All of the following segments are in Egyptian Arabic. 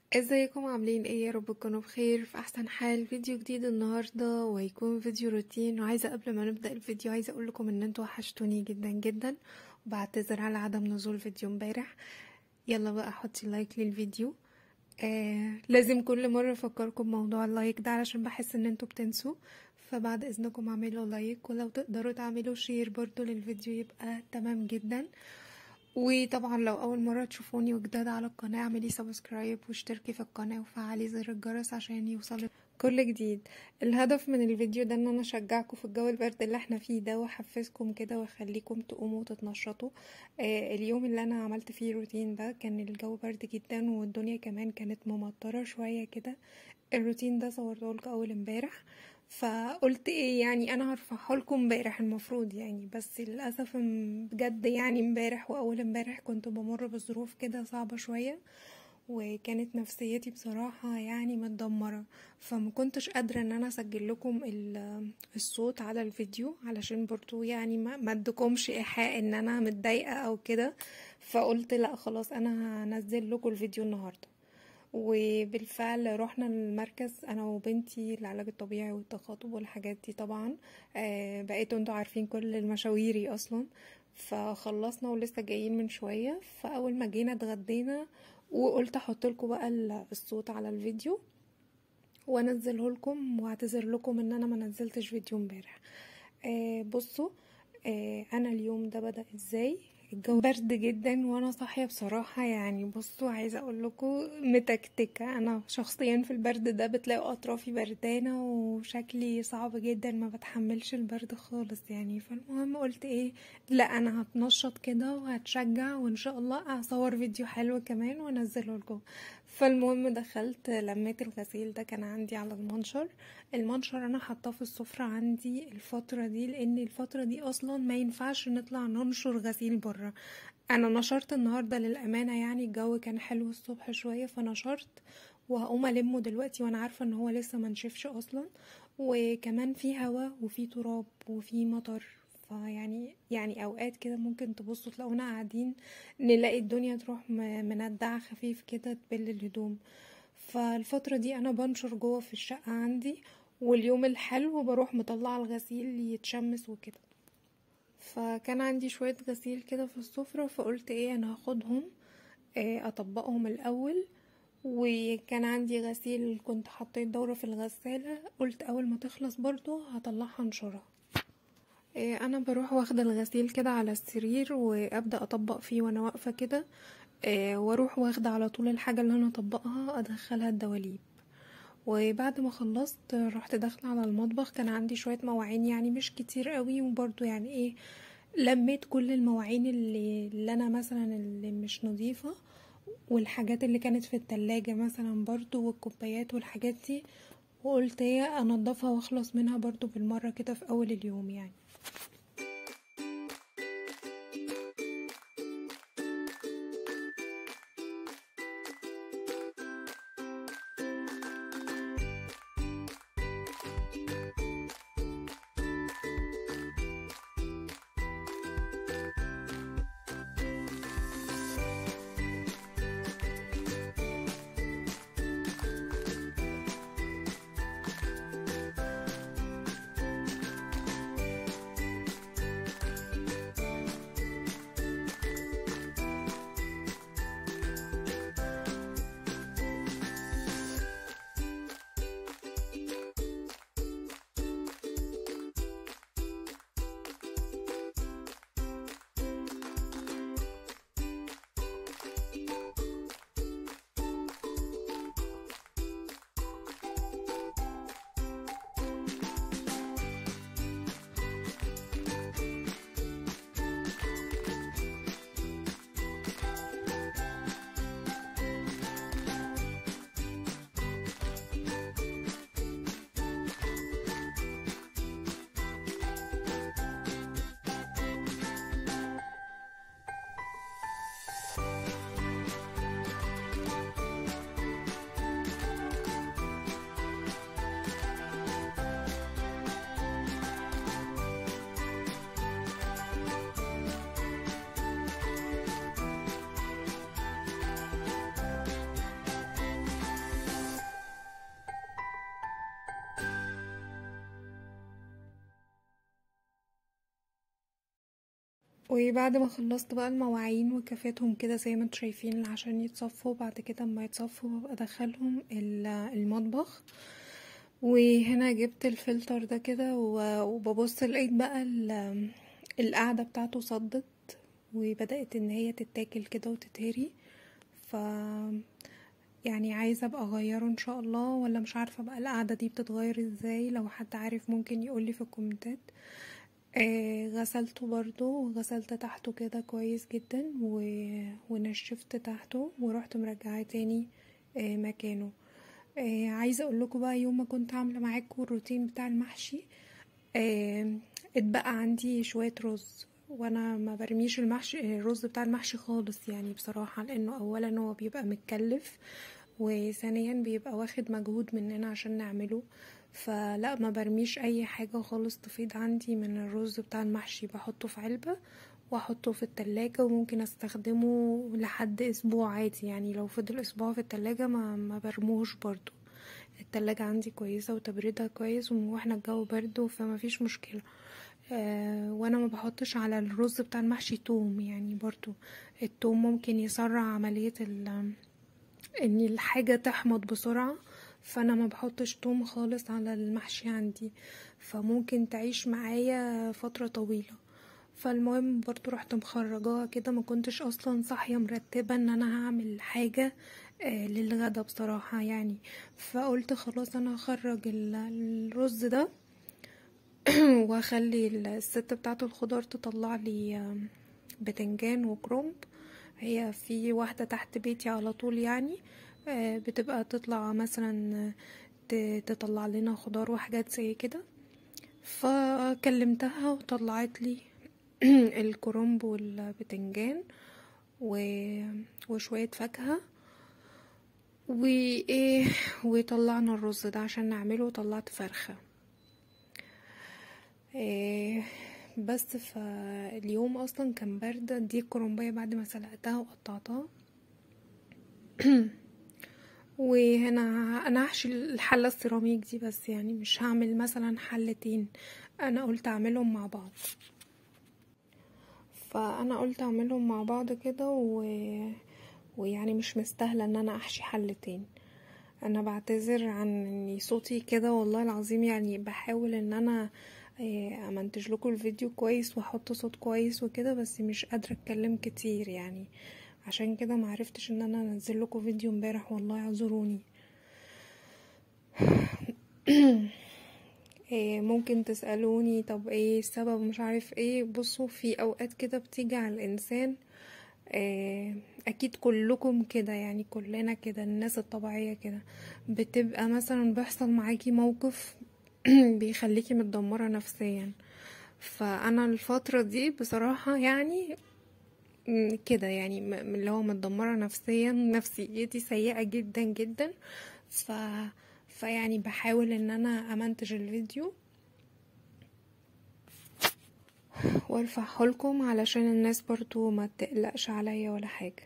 ازيكم عاملين ايه يا رب تكونوا بخير في احسن حال فيديو جديد النهارده وهيكون فيديو روتين وعايزه قبل ما نبدا الفيديو عايزه اقول لكم ان انتوا وحشتوني جدا جدا وبعتذر على عدم نزول فيديو امبارح يلا بقى حطي لايك للفيديو آه لازم كل مره افكركم بموضوع اللايك ده علشان بحس ان انتوا بتنسوا فبعد اذنكم اعملوا لايك ولو تقدروا تعملوا شير برضو للفيديو يبقى تمام جدا وطبعا لو اول مره تشوفوني وجداد على القناه اعملي سبسكرايب واشتركي في القناه وفعلي زر الجرس عشان يوصلك كل جديد الهدف من الفيديو ده ان انا اشجعكم في الجو البرد اللي احنا فيه ده واحفزكم كده واخليكم تقوموا وتتنشطوا آه اليوم اللي انا عملت فيه روتين ده كان الجو برد جدا والدنيا كمان كانت ممطره شويه كده الروتين ده صورته لكم اول امبارح فقلت ايه يعني انا هرفعه لكم امبارح المفروض يعني بس للاسف بجد يعني امبارح واول امبارح كنت بمر بظروف كده صعبه شويه وكانت نفسيتي بصراحة يعني متدمرة فما كنتش قادرة ان انا اسجل لكم الصوت على الفيديو علشان برضو يعني ما ادكمش ايحاء ان انا متضايقة او كده فقلت لا خلاص انا هنزل لكم الفيديو النهارده وبالفعل رحنا المركز انا وبنتي العلاج الطبيعي والتخاطب والحاجات دي طبعا آه بقيتوا انتوا عارفين كل المشاويري اصلا فخلصنا ولسه جايين من شويه فاول ما جينا اتغدينا وقلت احط لكم بقى الصوت على الفيديو وانزله لكم واعتذر لكم ان انا ما نزلتش فيديو امبارح آه بصوا آه انا اليوم ده بدا ازاي الجو برد جدا وانا صاحيه بصراحه يعني بصوا عايزه اقول لكم متكتكه انا شخصيا في البرد ده بتلاقوا اطرافي بردانه وشكلي صعب جدا ما بتحملش البرد خالص يعني فالمهم قلت ايه لا انا هتنشط كده وهتشجع وان شاء الله اصور فيديو حلو كمان وانزله لكم فالمهم دخلت لميت الغسيل ده كان عندي على المنشر المنشر انا حاطاه في السفره عندي الفتره دي لان الفتره دي اصلا ما ينفعش نطلع ننشر غسيل بره انا نشرت النهارده للامانه يعني الجو كان حلو الصبح شويه فنشرت وهقوم المه دلوقتي وانا عارفه ان هو لسه منشفش اصلا وكمان في هوا وفي تراب وفي مطر فيعني يعني اوقات كده ممكن تبصوا تلاقونا قاعدين نلاقي الدنيا تروح مندعة خفيف كده تبل الهدوم فالفترة دي انا بنشر جوه في الشقة عندي واليوم الحلو بروح مطلعة الغسيل يتشمس وكده فكان عندي شوية غسيل كده في السفرة فقلت ايه انا هاخدهم اطبقهم الاول وكان عندي غسيل كنت حطيت دورة في الغسالة قلت اول ما تخلص برضو هطلعها انشرها انا بروح واخده الغسيل كده على السرير وابدا اطبق فيه وانا واقفه كده واروح واخده على طول الحاجه اللي انا اطبقها ادخلها الدواليب وبعد ما خلصت رحت داخله على المطبخ كان عندي شويه مواعين يعني مش كتير قوي وبرضو يعني ايه لميت كل المواعين اللي, اللي انا مثلا اللي مش نظيفه والحاجات اللي كانت في التلاجة مثلا برضو والكوبايات والحاجات دي وقلت ايه انضفها واخلص منها برضو بالمره كده في اول اليوم يعني وبعد ما خلصت بقى المواعين وكفيتهم كده زي ما انتوا شايفين عشان يتصفوا بعد كده اما يتصفوا ببقى ادخلهم المطبخ وهنا جبت الفلتر ده كده وببص لقيت بقى القاعدة بتاعته صدت وبدأت ان هي تتاكل كده وتتهري ف يعني عايزه ابقى اغيره ان شاء الله ولا مش عارفه بقى القعده دي بتتغير ازاي لو حد عارف ممكن يقولي في الكومنتات آه غسلته برضو غسلت تحته كده كويس جدا و... ونشفت تحته ورحت مرجعاه تاني آه مكانه آه عايزه اقول لكم بقى يوم ما كنت عامله معاكم الروتين بتاع المحشي آه اتبقى عندي شويه رز وانا ما برميش المحشي الرز بتاع المحشي خالص يعني بصراحه لانه اولا هو بيبقى متكلف وثانيا بيبقى واخد مجهود مننا عشان نعمله فلا ما برميش اي حاجه خالص تفيض عندي من الرز بتاع المحشي بحطه في علبه واحطه في التلاجة وممكن استخدمه لحد اسبوع عادي يعني لو فضل اسبوع في التلاجة ما, ما برموش برضو التلاجة عندي كويسة وتبريدها كويس واحنا الجو برد فما فيش مشكلة آه وانا ما بحطش على الرز بتاع المحشي توم يعني برضو التوم ممكن يسرع عملية ان الحاجة تحمض بسرعة فانا ما بحطش توم خالص على المحشي عندي فممكن تعيش معايا فترة طويلة فالمهم برضو رحت مخرجاها كده ما كنتش اصلا صاحية مرتبة ان انا هعمل حاجة آه للغدا بصراحة يعني فقلت خلاص انا هخرج الرز ده واخلي الست بتاعه الخضار تطلع لي بتنجان وكرنب هي في واحده تحت بيتي على طول يعني بتبقى تطلع مثلا تطلع لنا خضار وحاجات زي كده فكلمتها وطلعت لي الكرنب والبتنجان وشويه فاكهه وايه وطلعنا الرز ده عشان نعمله وطلعت فرخه إيه بس فاليوم اصلا كان برد دي الكرنبايه بعد ما سلقتها وقطعتها وهنا انا هحشي الحله السيراميك دي بس يعني مش هعمل مثلا حلتين انا قلت اعملهم مع بعض فانا قلت اعملهم مع بعض كده و... ويعني مش مستاهله ان انا احشي حلتين انا بعتذر عن اني صوتي كده والله العظيم يعني بحاول ان انا امنتج لكم الفيديو كويس واحط صوت كويس وكده بس مش قادره اتكلم كتير يعني عشان كده معرفتش ان انا انزل لكم فيديو امبارح والله اعذروني ممكن تسالوني طب ايه السبب مش عارف ايه بصوا في اوقات كده بتيجي على الانسان اكيد كلكم كده يعني كلنا كده الناس الطبيعيه كده بتبقى مثلا بيحصل معاكي موقف بيخليكي متدمره نفسيا فانا الفتره دي بصراحه يعني كده يعني اللي هو متدمره نفسيا نفسيتي سيئه جدا جدا ف فيعني بحاول ان انا امنتج الفيديو وارفعه لكم علشان الناس برضو ما تقلقش عليا ولا حاجه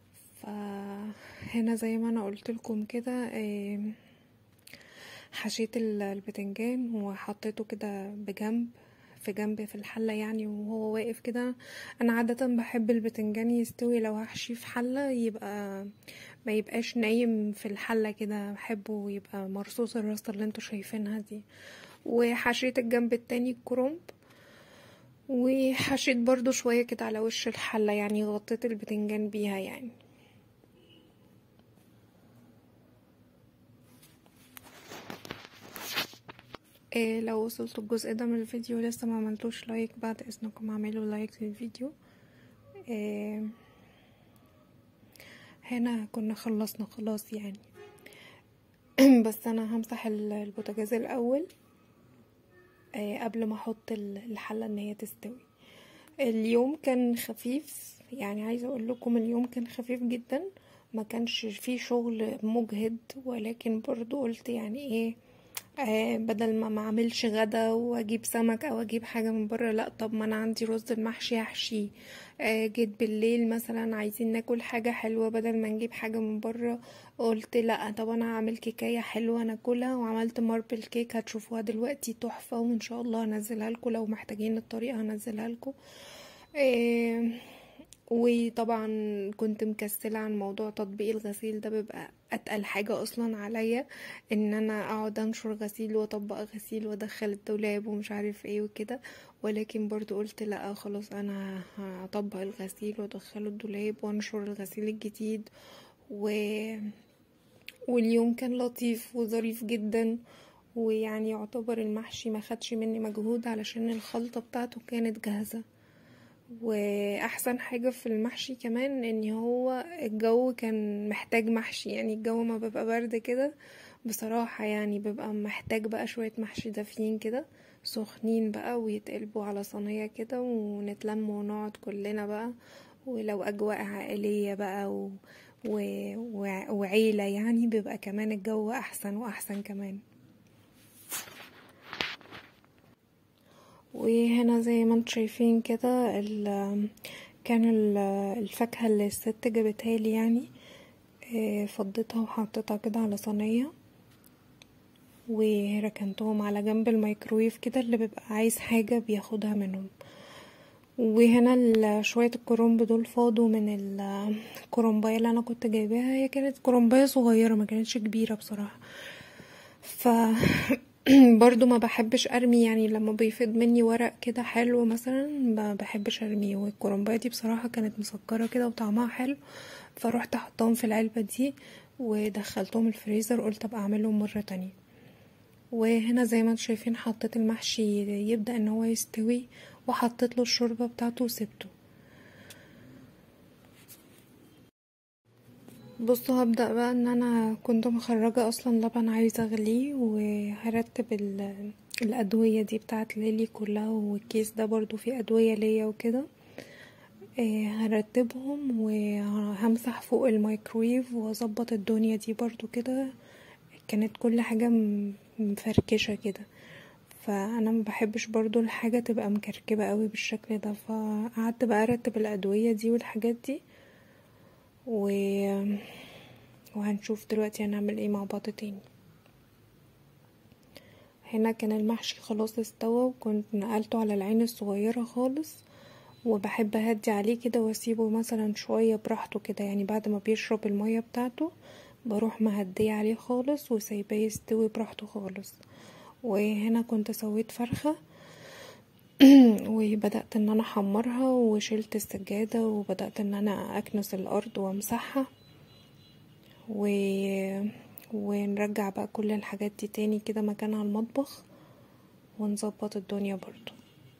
فهنا زي ما انا قلت لكم كده إيه حشيت البتنجان وحطيته كده بجنب في جنب في الحله يعني وهو واقف كده انا عاده بحب البتنجان يستوي لو هحشيه في حله يبقى ما يبقاش نايم في الحله كده بحبه يبقى مرصوص الرصه اللي انتوا شايفينها دي وحشيت الجنب التاني الكرنب وحشيت برضو شويه كده على وش الحله يعني غطيت البتنجان بيها يعني إيه لو وصلتوا الجزء ده من الفيديو لسه ما عملتوش لايك بعد اذنكم اعملوا لايك للفيديو إيه هنا كنا خلصنا خلاص يعني بس انا همسح البوتاجاز الاول إيه قبل ما احط الحله ان هي تستوي اليوم كان خفيف يعني عايزه اقول لكم اليوم كان خفيف جدا ما كانش فيه شغل مجهد ولكن برضو قلت يعني ايه آه بدل ما ما اعملش غدا واجيب سمك او اجيب حاجه من بره لا طب ما انا عندي رز المحشي احشيه آه جيت بالليل مثلا عايزين ناكل حاجه حلوه بدل ما نجيب حاجه من بره قلت لا طب انا هعمل كيكايه حلوه ناكلها وعملت ماربل كيك هتشوفوها دلوقتي تحفه وان شاء الله هنزلها لكم لو محتاجين الطريقه هنزلها لكم إيه وطبعا كنت مكسلة عن موضوع تطبيق الغسيل ده بيبقى اتقل حاجة اصلا عليا ان انا اقعد انشر غسيل واطبق غسيل وادخل الدولاب ومش عارف ايه وكده ولكن برضو قلت لا خلاص انا هطبق الغسيل وادخله الدولاب وانشر الغسيل الجديد و... واليوم كان لطيف وظريف جدا ويعني يعتبر المحشي ما خدش مني مجهود علشان الخلطة بتاعته كانت جاهزة واحسن حاجة في المحشي كمان ان هو الجو كان محتاج محشي يعني الجو ما بيبقى برد كده بصراحة يعني بيبقى محتاج بقى شوية محشي دافيين كده سخنين بقى ويتقلبوا على صينية كده ونتلم ونقعد كلنا بقى ولو اجواء عائلية بقى و... و... و... وعيلة يعني بيبقى كمان الجو احسن واحسن كمان وهنا زي ما انتم شايفين كده كان الفاكهة اللي الست جابتها لي يعني فضيتها وحطيتها كده على صينية وركنتهم على جنب الميكرويف كده اللي بيبقى عايز حاجة بياخدها منهم وهنا شوية الكرنب دول فاضوا من الكرنباية اللي انا كنت جايباها هي كانت كرنباية صغيرة ما كانتش كبيرة بصراحة ف برضو ما بحبش ارمي يعني لما بيفيض مني ورق كده حلو مثلا ما بحبش ارميه والكرنبايه دي بصراحه كانت مسكره كده وطعمها حلو فروحت احطهم في العلبه دي ودخلتهم الفريزر قلت ابقى اعملهم مره تانية وهنا زي ما انتم شايفين حطيت المحشي يبدا ان هو يستوي وحطيت له الشوربه بتاعته وسبته بصوا هبدأ بقى ان انا كنت مخرجة اصلا لبن عايزة اغليه وهرتب الادوية دي بتاعت ليلي كلها والكيس ده برضو فيه ادوية ليا وكده هرتبهم وهمسح فوق الميكرويف واظبط الدنيا دي برضو كده كانت كل حاجة مفركشة كده فانا ما بحبش برضو الحاجة تبقى مكركبة قوي بالشكل ده فقعدت بقى ارتب الادوية دي والحاجات دي و... وهنشوف دلوقتي هنعمل ايه مع بعض تاني هنا كان المحشي خلاص استوى وكنت نقلته على العين الصغيرة خالص وبحب اهدي عليه كده واسيبه مثلا شوية براحته كده يعني بعد ما بيشرب المية بتاعته بروح مهديه عليه خالص وسايباه يستوي براحته خالص وهنا كنت سويت فرخة وبدأت ان انا احمرها وشلت السجادة وبدأت ان انا اكنس الارض وامسحها و... ونرجع بقى كل الحاجات دي تاني كده مكانها المطبخ ونظبط الدنيا برضو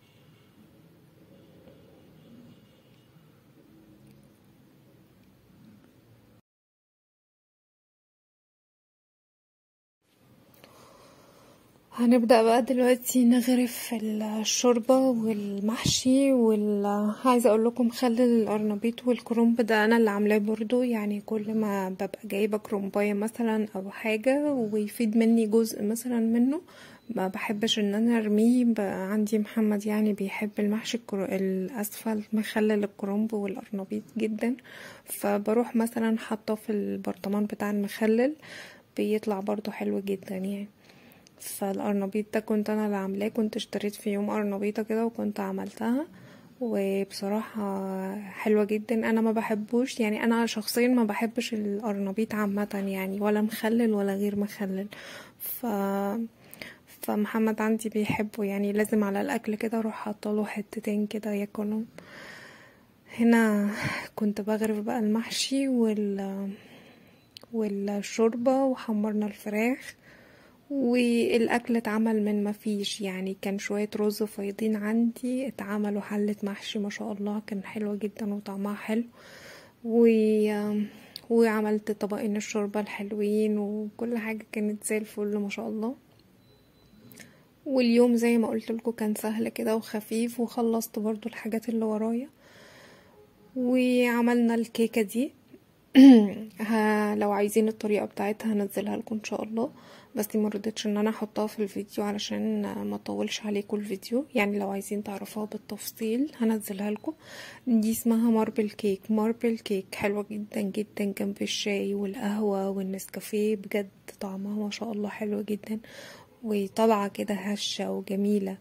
هنبدأ بقى دلوقتي نغرف الشوربة والمحشي وال عايزة اقول لكم خلل القرنبيط والكرنب ده انا اللي عاملاه برضو يعني كل ما ببقى جايبة كرنباية مثلا او حاجة ويفيد مني جزء مثلا منه ما بحبش ان انا ارميه بقى عندي محمد يعني بيحب المحشي الكر... الاسفل مخلل الكرنب والقرنبيط جدا فبروح مثلا حاطه في البرطمان بتاع المخلل بيطلع برضو حلو جدا يعني فالقرنبيط ده كنت انا اللي عاملاه كنت اشتريت في يوم قرنبيطه كده وكنت عملتها وبصراحة حلوة جدا انا ما بحبوش يعني انا شخصيا ما بحبش القرنبيط عامة يعني ولا مخلل ولا غير مخلل ف فمحمد عندي بيحبه يعني لازم على الاكل كده اروح حاطاله حتتين كده ياكلهم هنا كنت بغرف بقى المحشي وال والشوربة وحمرنا الفراخ والاكل اتعمل من ما فيش يعني كان شوية رز فايضين عندي اتعملوا حلة محشي ما شاء الله كان حلوة جدا وطعمها حلو و... وعملت طبقين الشوربة الحلوين وكل حاجة كانت زي الفل ما شاء الله واليوم زي ما قلت لكم كان سهل كده وخفيف وخلصت برضو الحاجات اللي ورايا وعملنا الكيكة دي ها لو عايزين الطريقة بتاعتها هنزلها لكم ان شاء الله بس ما رضيتش ان انا احطها في الفيديو علشان ما اطولش عليكم الفيديو يعني لو عايزين تعرفوها بالتفصيل هنزلها لكم دي اسمها ماربل كيك ماربل كيك حلوة جدا جدا جنب الشاي والقهوة والنسكافيه بجد طعمها ما شاء الله حلو جدا وطالعة كده هشة وجميلة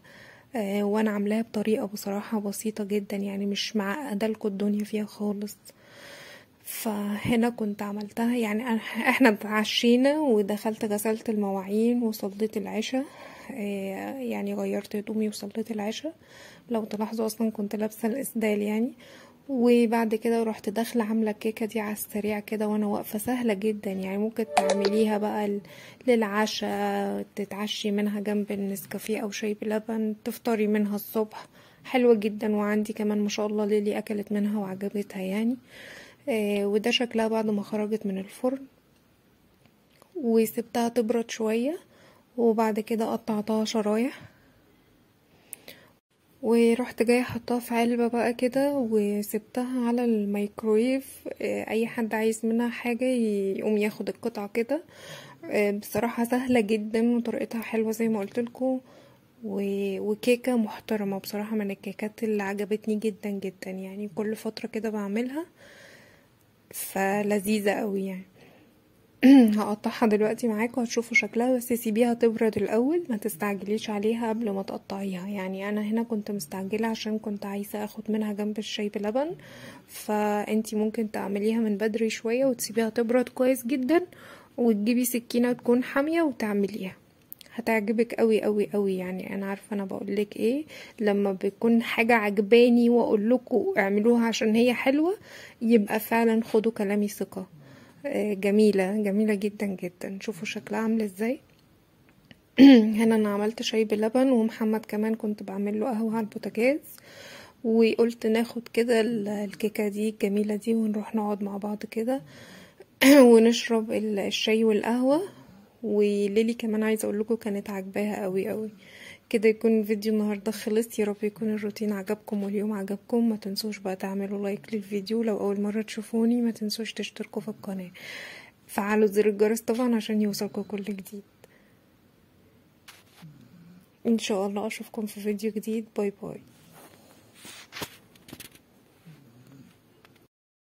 آه وانا عاملاها بطريقه بصراحه بسيطه جدا يعني مش معقده لكم الدنيا فيها خالص فهنا كنت عملتها يعني احنا اتعشينا ودخلت غسلت المواعين وصليت العشاء يعني غيرت هدومي وصليت العشاء لو تلاحظوا اصلا كنت لابسه الاسدال يعني وبعد كده رحت داخله عامله الكيكه دي على السريع كده وانا واقفه سهله جدا يعني ممكن تعمليها بقى للعشاء تتعشي منها جنب النسكافيه او شاي بلبن تفطري منها الصبح حلوه جدا وعندي كمان ما شاء الله ليلي اكلت منها وعجبتها يعني آه وده شكلها بعد ما خرجت من الفرن وسبتها تبرد شويه وبعد كده قطعتها شرايح ورحت جايه حطها في علبه بقى كده وسبتها على الميكرويف اي حد عايز منها حاجه يقوم ياخد القطعه كده بصراحه سهله جدا وطريقتها حلوه زي ما قلت لكم وكيكه محترمه بصراحه من الكيكات اللي عجبتني جدا جدا يعني كل فتره كده بعملها فلذيذه قوي يعني هقطعها دلوقتي معاكم هتشوفوا شكلها بس سيبيها تبرد الاول ما تستعجليش عليها قبل ما تقطعيها يعني انا هنا كنت مستعجله عشان كنت عايزه اخد منها جنب الشاي بلبن فانتي ممكن تعمليها من بدري شويه وتسيبيها تبرد كويس جدا وتجيبي سكينه تكون حاميه وتعمليها هتعجبك قوي قوي قوي يعني انا عارفه انا بقولك ايه لما بيكون حاجه عجباني واقول لكم اعملوها عشان هي حلوه يبقى فعلا خدوا كلامي ثقه جميلة جميلة جدا جدا شوفوا شكلها عامل ازاي هنا انا عملت شاي بلبن ومحمد كمان كنت بعمل له قهوة على البوتاجاز وقلت ناخد كده الكيكة دي الجميلة دي ونروح نقعد مع بعض كده ونشرب الشاي والقهوة وليلي كمان عايزة اقول لكم كانت عاجباها قوي قوي كده يكون الفيديو النهاردة خلص يا رب يكون الروتين عجبكم واليوم عجبكم ما تنسوش بقى تعملوا لايك للفيديو لو اول مرة تشوفوني ما تنسوش تشتركوا في القناة فعلوا زر الجرس طبعا عشان يوصلكوا كل جديد ان شاء الله اشوفكم في فيديو جديد باي باي